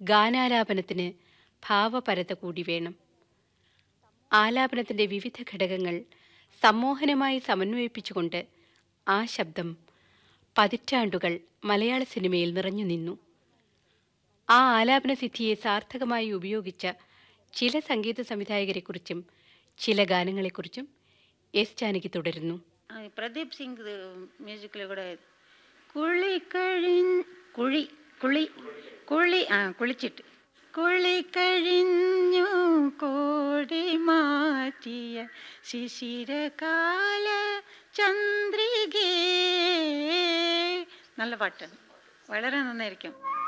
ഗാനാലാപനത്തിന് ഭാവപരത കൂടി വേണം ആലാപനത്തിൻ്റെ വിവിധ ഘടകങ്ങൾ സമ്മോഹനമായി സമന്വയിപ്പിച്ചുകൊണ്ട് ആ ശബ്ദം പതിറ്റാണ്ടുകൾ മലയാള സിനിമയിൽ നിറഞ്ഞു നിന്നു ആ ആലാപന സിദ്ധിയെ സാർത്ഥകമായി ഉപയോഗിച്ച ചില സംഗീത സംവിധായകരെക്കുറിച്ചും ചില ഗാനങ്ങളെക്കുറിച്ചും എസ് ജാനകി തുടരുന്നു ആ, പ്രദീപ് സിംഗ് മ്യൂസിക്കിൽ കൂടെ കുളി കഴി കുഴി കുളി കുളി ആ കുളിച്ചിട്ട് കുളി കഴിഞ്ഞു കോടി മാറ്റിയ ശിശിരകാല ചന്ദ്രികേ നല്ല പാട്ടാണ് വളരെ നന്നായിരിക്കും